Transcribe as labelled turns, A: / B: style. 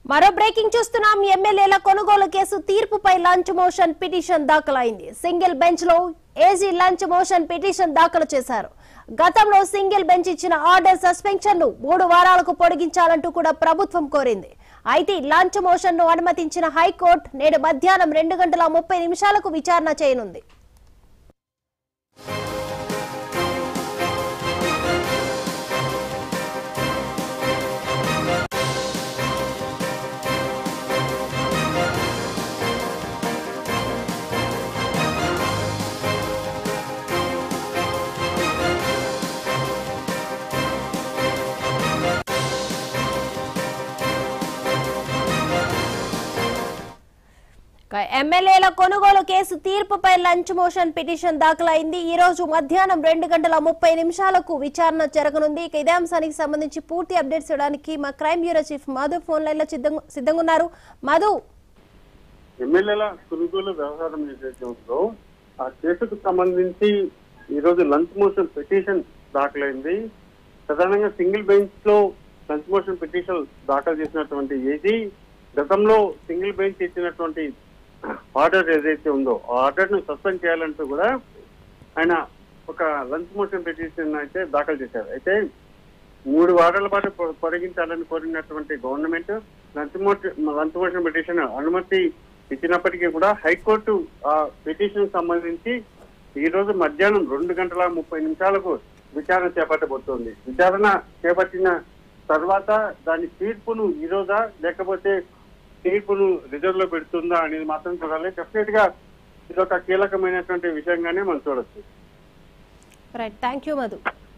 A: మరో బ్రేకింగ్ చూస్తున్నాం ఎమ్మెల్యేల కొనుగోలు కేసు తీర్పుపై లంచ్ మోషన్ పిటిషన్ దాఖలైంది సింగిల్ బెంచ్ లో ఏజీ లంచ్ మోషన్ పిటిషన్ దాఖలు చేశారు గతంలో సింగిల్ బెంచ్ ఇచ్చిన ఆర్డర్ సస్పెన్షన్ ను మూడు వారాలకు పొడిగించాలంటూ కూడా ప్రభుత్వం కోరింది అయితే లంచ్ మోషన్ ను అనుమతించిన హైకోర్టు నేడు మధ్యాహ్నం రెండు గంటల ముప్పై నిమిషాలకు విచారణ చేయనుంది ఇక ఎమ్మెల్యేల కొనుగోలు కేసు తీర్పుపై లంచ్ మోషన్ పిటిషన్ దాఖలైంది ఈ రోజు మధ్యాహ్నం రెండు గంటల ముప్పై నిమిషాలకు విచారణ జరగనుంది ఇక ఇదే అంశానికి సంబంధించి పూర్తి అప్డేట్స్ ఇవ్వడానికి మా crime bureau chief Madhu phone line లో సిద్ధంగా సిద్ధంగా ఉన్నారు మధు
B: ఎమ్మెల్యేల కొనుగోలు వ్యవహారం ఏదైతే ఉందో ఆ కేసుకు సంబంధించి ఈ రోజు లంచ్ మోషన్ పిటిషన్ దాఖలైంది ప్రధానంగా సింగిల్ బెంచ్ లో లంచ్ మోషన్ పిటిషన్ దాఖలు చేసినటువంటి ఏజీ గతంలో సింగిల్ బెంచ్ ఇచ్చినటువంటి ఆర్డర్ ఏదైతే ఉందో ఆ ఆర్డర్ ను సస్పెండ్ చేయాలంటూ కూడా ఆయన ఒక లంచ్ మోషన్ పిటిషన్ అయితే దాఖలు చేశారు అయితే మూడు వారాల పాటు పొ- పొడిగించాలని కోరినటువంటి government lunch motion lunch motion petition అనుమతి ఇచ్చినప్పటికీ కూడా హైకోర్టు ఆ పిటిషన్ సంబంధించి ఈ రోజు మధ్యాహ్నం రెండు గంటల ముప్పై నిమిషాలకు విచారణ చేపట్టబోతోంది విచారణ చేపట్టిన తర్వాత దాని తీర్పును ఈ రోజా లేకపోతే తీర్పును రిజర్వ్ లో పెడుతుందా అనేది మాత్రం చూడాలి డెఫినెట్ గా ఇది ఒక కీలకమైనటువంటి విషయంగానే మనం చూడొచ్చు
A: రైట్ థ్యాంక్ యూ మధు